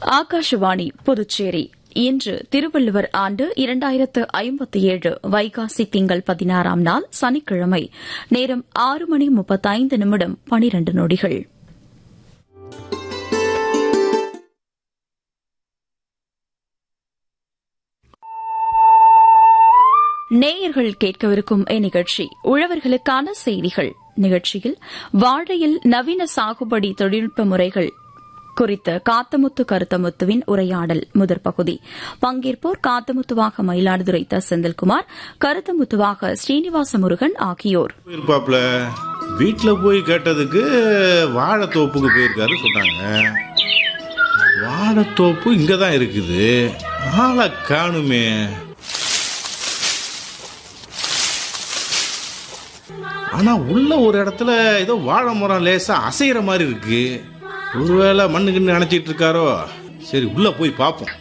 ஆகாஷவாணி புதுச்சேரி இன்று திருவள்ளுவர் ஆண்டு இரண்டாயிரத்து ஐம்பத்தி ஏழு வைகாசி திங்கள் பதினாறாம் நாள் சனிக்கிழமை நேரம் ஆறு மணி முப்பத்தைந்து நிமிடம் பனிரண்டு நொடிகள் நேயர்கள் கேட்கவிருக்கும் இந்நிகழ்ச்சி உழவர்களுக்கான செய்திகள் நிகழ்ச்சியில் வாழையில் நவீன சாகுபடி தொழில்நுட்ப முறைகள் குறித்த காத்தமுத்து கருத்தமுத்துவின் உரையாடல் முதற் பகுதி பங்கேற்போர் காத்தமுத்துவாக மயிலாடுதுறை த செந்தில்குமார் கருத்தமுத்துவாக ஸ்ரீனிவாச முருகன் ஆகியோர் இருப்பாப்ல வீட்டில் போய் கேட்டதுக்கு வாழைத்தோப்புக்கு போயிருக்காரு சொன்னாங்க வாழைத்தோப்பு இங்கே தான் இருக்குது ஆளை காணுமே ஆனா உள்ள ஒரு இடத்துல ஏதோ வாழை மரம் லேசா அசைகிற மாதிரி இருக்கு ஒருவேளை மண்ணு கிண்ணு அணைச்சிட்டு இருக்காரோ சரி உள்ள போய் பார்ப்போம்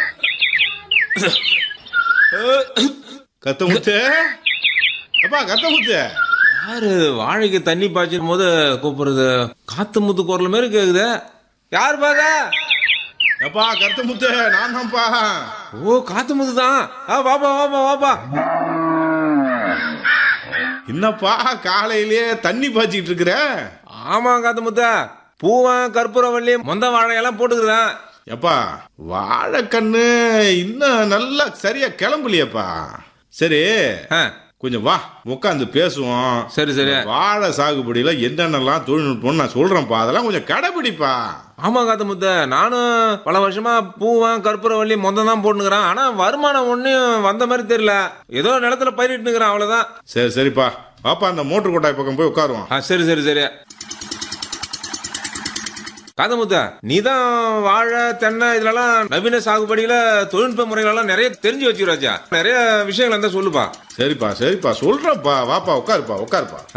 கத்தமுத்து அப்பா கத்தமுத்து யாரு வாழைக்கு தண்ணி பாய்ச்சும் போது கூப்பிடுறது காத்து முத்து குரல் மாதிரி கேக்குது யார் பாக்க அப்பா கத்தமுத்து நான் தான்ப்பா ஓ காத்து முத்து தான் ஆ வாப்பா வாப்பா வாப்பா என்னப்பா காலையிலேயே தண்ணி பாய்ச்சிட்டு இருக்கிற ஆமா காத்து முத்த பூவன் கற்பூரவள்ளி மொந்த வாழையெல்லாம் போட்டுக்கிறேன் எப்பா வாழைக்கண்ணு இன்னும் நல்லா சரியா கிளம்பலையேப்பா சரி ஆ, கொஞ்சம் வா உட்காந்து பேசுவோம் சரி சரி வாழை சாகுபடியில என்னென்னலாம் தொழில்நுட்பம் நான் சொல்றேன்ப்பா அதெல்லாம் கொஞ்சம் கடைபிடிப்பா ஆமா காத்து முத்த நானும் பல வருஷமா பூவன் கற்பூரவள்ளி மொந்தம் தான் போட்டுக்கிறேன் ஆனா வருமானம் ஒன்னும் வந்த மாதிரி தெரியல ஏதோ நிலத்துல பயிரிட்டுக்கிறேன் அவ்வளவுதான் சரி சரிப்பா வாப்பா அந்த மோட்டர் கொட்டாய் பக்கம் போய் உட்காருவோம் ஆ சரி சரி சரி காதமுத்த நீ தான் வாழை தென்னை இதுலலாம் நவீன சாகுபடியில தொழில்நுட்ப முறைகளெல்லாம் நிறைய தெரிஞ்சு வச்சுக்கிறாச்சா நிறைய விஷயங்கள் இருந்தா சொல்லுப்பா சரிப்பா சரிப்பா சொல்றேன்ப்பா வாப்பா உட்காருப்பா உட்காருப்பா